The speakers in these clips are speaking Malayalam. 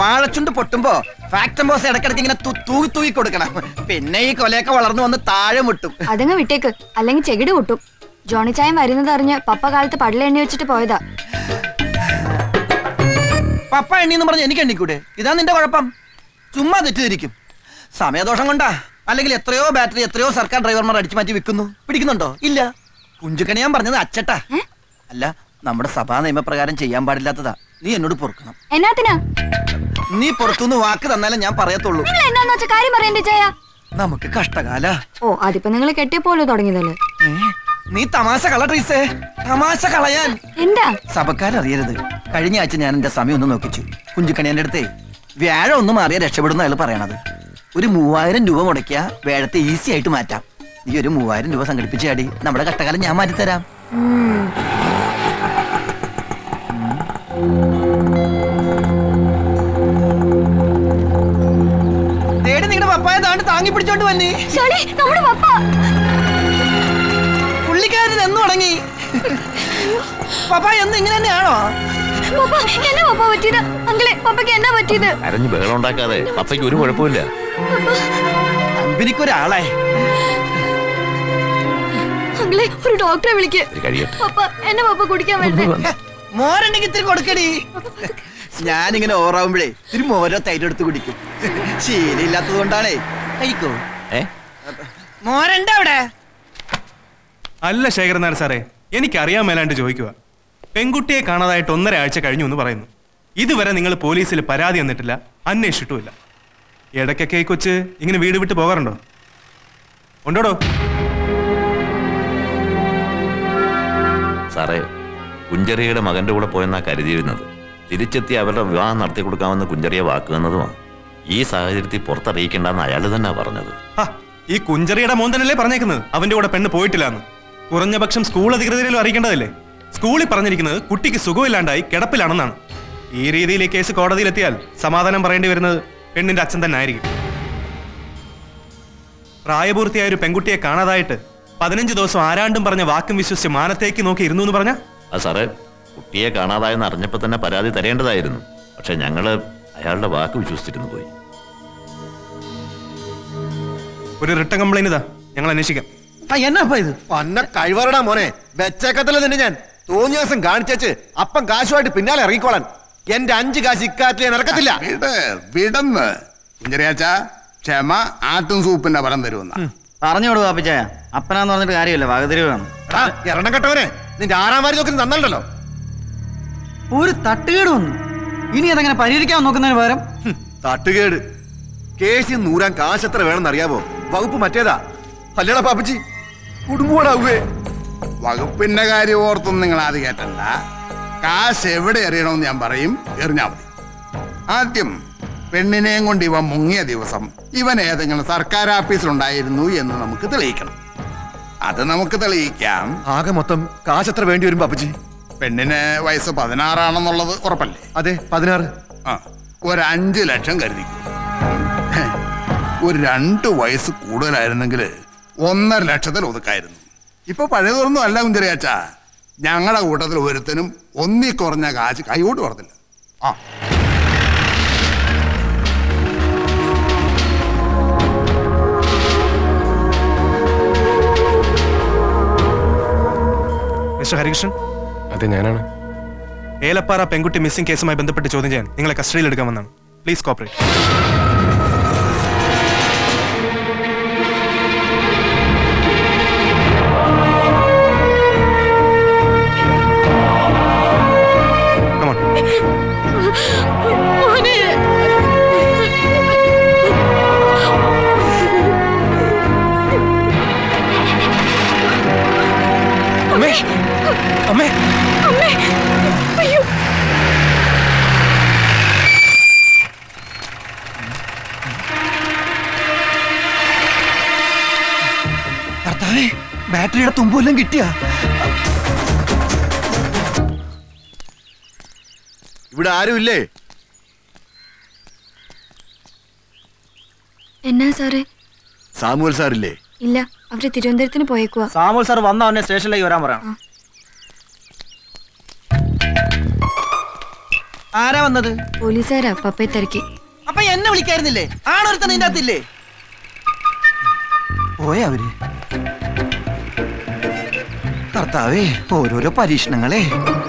വാഴച്ചുണ്ട് പൊട്ടുമ്പോ ഫാക്ടം ബോസ് ഇടക്കിടക്ക് ഇങ്ങനെ തു- തൂകി തൂകി കൊടുക്കണം പിന്നെ ഈ കൊലയൊക്കെ വളർന്നു വന്ന് താഴെ മുട്ടും അതങ്ങ് വിട്ടേക്ക് അല്ലെങ്കിൽ ചെകിട് കൂട്ടും ജോണി ചായൻ വരുന്നത് അറിഞ്ഞ് പപ്പ കാലത്ത് പടല എണ്ണി വെച്ചിട്ട് പോയതാ പപ്പ എണ്ണി എന്ന് പറഞ്ഞ് എനിക്ക് എണ്ണിക്കൂടെ ഇതാ നിന്റെ കുഴപ്പം ചുമ്മാ തെറ്റിദ്ധരിക്കും സമയദോഷം കൊണ്ടാ അല്ലെങ്കിൽ എത്രയോ ബാറ്ററി എത്രയോ സർക്കാർ ഡ്രൈവർമാർ അടിച്ചു മാറ്റി വിൽക്കുന്നു പിടിക്കുന്നുണ്ടോ ഇല്ല കുഞ്ചുക്കണി ഞാൻ പറഞ്ഞത് അച്ചട്ടാ അല്ല നമ്മുടെ സഭാ നിയമപ്രകാരം ചെയ്യാൻ പാടില്ലാത്തതാ നീ എന്നോട് പൊറുക്കണം എന്നാത്തിനാ നീ പുറത്തുനിന്ന് വാക്ക് തന്നാലേ ഞാൻ പറയത്തുള്ളൂ നിങ്ങൾ എന്നാന്ന് വെച്ച കാര്യം പറയണ്ടേ ചായ നമുക്ക് കഷ്ടകാല ഓ അതിപ്പോ നിങ്ങൾ കെട്ടിയപ്പോലെ തുടങ്ങിയതല്ലേ നീ തമാശ കള ട്രീസേ തമാശ കളയാൻ എന്താ സഭക്കാരറിയരുത് കഴിഞ്ഞ ആഴ്ച ഞാൻ എന്റെ സമയം ഒന്ന് നോക്കിച്ചു കുഞ്ചുക്കണിയന്റെ അടുത്തേ വ്യാഴം ഒന്ന് മാറിയാൽ രക്ഷപ്പെടുന്ന അയാൾ പറയണത് ഒരു മൂവായിരം രൂപ മുടക്കിയ വേഴത്തെ ഈസി ആയിട്ട് മാറ്റാം നീ ഒരു മൂവായിരം രൂപ സംഘടിപ്പിച്ചാടി നമ്മുടെ കഷ്ടകാലം ഞാൻ മാറ്റിത്തരാം ഉം. തേടി നിങ്ങളുടെ പപ്പായ താണ്ട് താങ്ങി പിടിച്ചോണ്ട് വന്നേ ഷാളി, നമ്മുടെ പപ്പ പുള്ളിക്കാരൻ എന്ന് തുടങ്ങി പപ്പ എന്ന് ഇങ്ങനെ തന്നെയാണോ പപ്പ എന്നാ പപ്പ പറ്റിയത് അങ്കിളെ പപ്പയ്ക്ക് എന്നാ പറ്റിയത് അരഞ്ഞ് ബഹളം ഉണ്ടാക്കാതെ പപ്പയ്ക്ക് ഒരു കുഴപ്പമില്ല അമ്പിനിക്കൊരാളെ അങ്കിളെ ഒരു ഡോക്ടറെ വിളിക്ക് ഇത് കഴിയട്ടെ പപ്പ എന്നെ പപ്പ കുടിക്കാൻ വരട്ടെ മോരുണ്ടെങ്കിൽ ഇത്തിരി കൊടുക്കടി ഞാനിങ്ങനെ ഓറാവുമ്പോഴേ ഇത്തിരി മോരോ തൈര് എടുത്ത് കുടിക്കും ശീലമില്ലാത്തത് കൊണ്ടാണേ കഴിക്കോ ഏ മോരുണ്ട് അവിടെ അല്ല ശേഖരൻ നായർ സാറേ എനിക്കറിയാൻ മേലാണ്ട് ചോദിക്കുക പെൺകുട്ടിയെ കാണാതായിട്ട് ഒന്നര ആഴ്ച കഴിഞ്ഞു എന്ന് പറയുന്നു ഇതുവരെ നിങ്ങൾ പോലീസിൽ പരാതി തന്നിട്ടില്ല അന്വേഷിച്ചിട്ടുമില്ല ഇടയ്ക്കൊക്കെ ഈ കൊച്ച് ഇങ്ങനെ വീട് വിട്ട് പോകാറുണ്ടോ ഉണ്ടോടോ സാറേ കുഞ്ചറിയുടെ മകന്റെ കൂടെ പോയെന്നാ കരുതിയിരുന്നത് തിരിച്ചെത്തി അവരുടെ വിവാഹം നടത്തി കൊടുക്കാമെന്ന് കുഞ്ചറിയെ വാക്ക് തന്നതുമാണ് ഈ സാഹചര്യത്തിൽ പുറത്തറിയിക്കേണ്ടെന്ന് അയാൾ തന്നെ പറഞ്ഞത് ആ ഈ കുഞ്ചറിയുടെ മോൻ തന്നെയല്ലേ പറഞ്ഞേക്കുന്നത് അവന്റെ കൂടെ പെണ്ണ് പോയിട്ടില്ലാന്ന് കുറഞ്ഞ പക്ഷം സ്കൂൾ അധികൃതരിലും അറിയിക്കേണ്ടതല്ലേ സ്കൂളിൽ പറഞ്ഞിരിക്കുന്നത് കുട്ടിക്ക് സുഖമില്ലാണ്ടായി കിടപ്പിലാണെന്നാണ് ഈ രീതിയിൽ ഈ കേസ് കോടതിയിലെത്തിയാൽ സമാധാനം പറയേണ്ടി വരുന്നത് പെണ്ണിന്റെ അച്ഛൻ തന്നെ ആയിരിക്കും പ്രായപൂർത്തിയായ ഒരു പെൺകുട്ടിയെ കാണാതായിട്ട് പതിനഞ്ച് ദിവസം ആരാണ്ടും പറഞ്ഞ വാക്കും വിശ്വസിച്ച് മാനത്തേക്ക് നോക്കി ഇരുന്നു എന്ന് പറഞ്ഞ അത് സാറേ കുട്ടിയെ കാണാതായെന്ന് അറിഞ്ഞപ്പോൾ തന്നെ പരാതി തരേണ്ടതായിരുന്നു പക്ഷെ ഞങ്ങള് അയാളുടെ വാക്ക് വിശ്വസിച്ചിരുന്നു പോയി ഒരു റിട്ടേൺ കംപ്ലൈന്റ് ഇതാ ഞങ്ങൾ അന്വേഷിക്കാം എന്നപ്പാ ഇത് പന്ന കഴിവറടാ മോനെ വെച്ചേക്കത്തില്ല നിന്നെ ഞാൻ തോന്നിയ ദിവസം കാണിച്ചേച്ച് അപ്പം കാശുമായിട്ട് പിന്നാലെ ഇറങ്ങിക്കോളാൻ എന്റെ അഞ്ച് കാശ് ഇക്കാറ്റിൽ ഞാൻ ഇറക്കത്തില്ല വിട് വിടന്ന് കുഞ്ചറിയാച്ച ക്ഷമ ആട്ടും സൂപ്പിന്റെ ഫലം തരുമെന്ന പറഞ്ഞോളൂ പാപ്പിച്ചായ അപ്പനാന്ന് പറഞ്ഞിട്ട് കാര്യമില്ല വകതിരി വേണം എടാ, എണ്ണം കെട്ടവനെ നിന്റെ ആറാം വാരി നോക്കി നന്നല്ലോ ഒരു തട്ടുകേട് വന്നു ഇനി അതങ്ങനെ പരിഹരിക്കാൻ നോക്കുന്നതിന് പകരം തട്ടുകേട് കേസിൽ നൂറാൻ കാശ് എത്ര വേണമെന്ന് അറിയാവോ വകുപ്പ് മറ്റേതാ അല്ലേടാ പാപ്പച്ചി കുടുംബോടാവേ വകുപ്പിന്റെ കാര്യം ഓർത്തൊന്നും നിങ്ങൾ ആദ്യം കേട്ടണ്ട കാശ് എവിടെ എറിയണമെന്ന് ഞാൻ പറയും എറിഞ്ഞാ മതി ആദ്യം പെണ്ണിനെയും കൊണ്ട് ഇവൻ മുങ്ങിയ ദിവസം ഇവൻ ഏതെങ്കിലും സർക്കാർ ഓഫീസിലുണ്ടായിരുന്നു എന്ന് നമുക്ക് തെളിയിക്കണം അത് നമുക്ക് തെളിയിക്കാം ആകെ മൊത്തം കാശ് എത്ര വേണ്ടി വരും പാപ്പച്ചി പെണ്ണിന് വയസ്സ് പതിനാറാണെന്നുള്ളത് ഉറപ്പല്ലേ അതെ പതിനാറ് ആ ഒരു അഞ്ച് ലക്ഷം കരുതിക്കും ഒരു രണ്ട് വയസ്സ് കൂടുതലായിരുന്നെങ്കിൽ ഒന്നര ലക്ഷത്തിൽ ഒതുക്കായിരുന്നു ഇപ്പൊ പഴയതൊന്നും അല്ല കുഞ്ചറിയാച്ച ഞങ്ങളുടെ കൂട്ടത്തിൽ ഒരുത്തനും ഒന്നി കുറഞ്ഞ കാശ് കൈകൊണ്ട് പറഞ്ഞില്ല ആ മിസ്റ്റർ ഹരികൃഷ്ണൻ അതെ ഞാനാണ് ഏലപ്പാറ പെൺകുട്ടി മിസ്സിംഗ് കേസുമായി ബന്ധപ്പെട്ട് ചോദ്യം ചെയ്യാൻ നിങ്ങളെ കസ്റ്റഡിയിൽ എടുക്കാൻ വന്നാണ് പ്ലീസ് കോപ്പറേറ്റ് Come on. അമ്മേ അമ്മേ ഭർത്താവേ ബാറ്ററിയുടെ തുമ്പെല്ലാം കിട്ടിയ ഇവിടെ ആരും ഇല്ലേ എന്നാ സാറേ സാമുവൽ സാറില്ലേ ഇല്ല അവര് തിരുവനന്തപുരത്തിന് പോയേക്കുവാ സാമുൽ സാർ വന്ന അവനെ സ്റ്റേഷനിലേക്ക് വരാൻ പറയണം ആരാ വന്നത് പോലീസുകാരാ പപ്പയെ തിരക്കി അപ്പൊ എന്നെ വിളിക്കായിരുന്നില്ലേ ആണൊരുത്തൻ നിന്റെ അകത്തില്ലേ പോയ അവര് കർത്താവേ ഓരോരോ പരീക്ഷണങ്ങളെ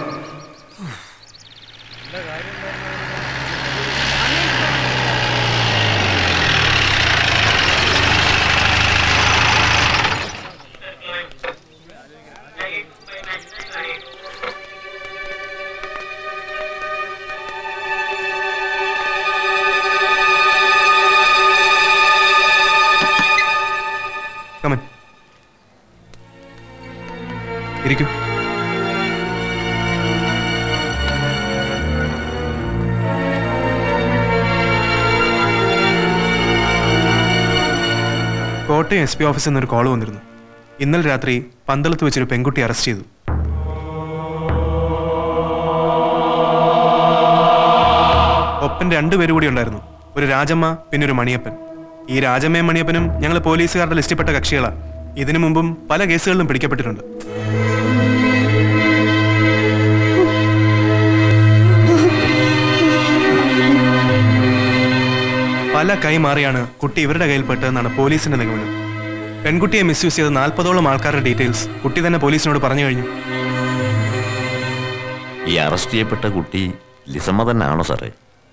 കമൻ ഇരിക്കൂ കോട്ടയം എസ് പി ഓഫീസിൽ നിന്ന് ഒരു കോൾ വന്നിരുന്നു ഇന്നലെ രാത്രി പന്തളത്ത് വെച്ചൊരു പെൺകുട്ടി അറസ്റ്റ് ചെയ്തു ഒപ്പം രണ്ടുപേരും കൂടി ഉണ്ടായിരുന്നു ഒരു രാജമ്മ പിന്നെ ഒരു മണിയപ്പൻ ഈ രാജമ്മയും മണിയപ്പനും ഞങ്ങൾ പോലീസുകാരുടെ ലിസ്റ്റിൽപ്പെട്ട കക്ഷികളാണ് ഇതിനു മുമ്പും പല കേസുകളിലും പിടിക്കപ്പെട്ടിട്ടുണ്ട് പല കൈമാറിയാണ് കുട്ടി ഇവരുടെ കയ്യിൽപ്പെട്ടതെന്നാണ് പോലീസിന്റെ നിഗമനം പെൺകുട്ടിയെ മിസ്യൂസ് ചെയ്ത നാൽപ്പതോളം ആൾക്കാരുടെ ഡീറ്റെയിൽസ് കുട്ടി തന്നെ പോലീസിനോട് പറഞ്ഞു കഴിഞ്ഞു ഈ അറസ്റ്റ് ചെയ്യപ്പെട്ട കുട്ടി ലിസമ്മ തന്നെ ആണോ സാറേ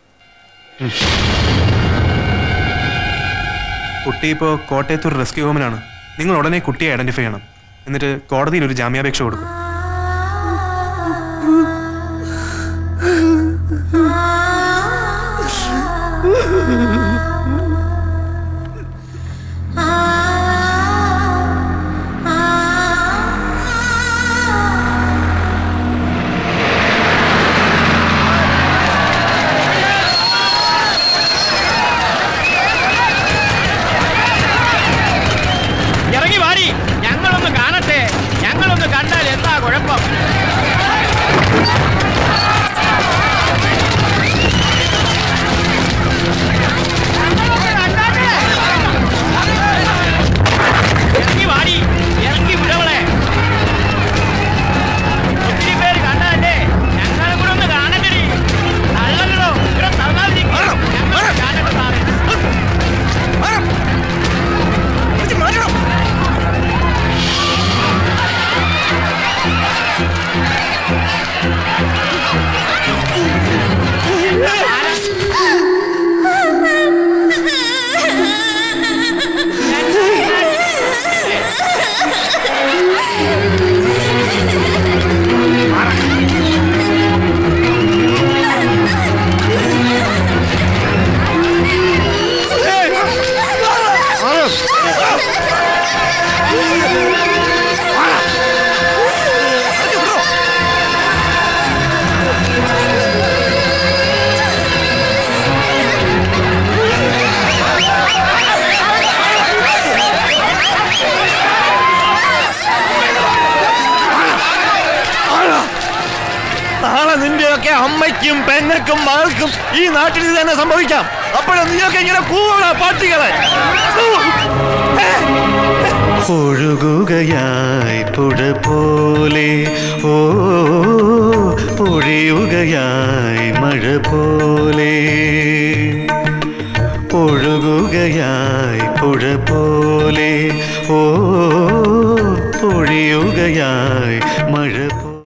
കുട്ടി ഇപ്പോൾ കോട്ടയത്തൂർ റെസ്ക്യൂ ഹോമിലാണ് നിങ്ങൾ ഉടനെ കുട്ടിയെ ഐഡന്റിഫൈ ചെയ്യണം എന്നിട്ട് കോടതിയിൽ ഒരു ജാമ്യാപേക്ഷ കൊടുക്കും ഇറങ്ങി വാടി ഞങ്ങളൊന്ന് കാണട്ടെ ഞങ്ങളൊന്ന് കണ്ടാൽ എന്താ കുഴപ്പം ഇറങ്ങി വാടി ഇറങ്ങി വിടവളെ ഒത്തിരി പേര് കണ്ടതല്ലേ ഞങ്ങളും കൂടെ ഒന്ന് കാണണ്ടേ തള്ളല്ലോ ഇവിടെ തള്ളാതിരിക്കും ഞങ്ങൾ കാണട്ടെ സാറേ നാളെ നിന്റെയൊക്കെ അമ്മയ്ക്കും പെങ്ങൾക്കും മകൾക്കും ഈ നാട്ടിൽ ഇത് തന്നെ സംഭവിക്കാം അപ്പോഴും നീയൊക്കെ ഇങ്ങനെ കൂവണ പാട്ടികളെ ഒഴുകുകയായി പുഴ പോലെ ഓ പൊഴിയുകയായി മഴ പോലെ ഒഴുകുകയായി പുഴ പോലെ ഓ പൊഴിയുകയായി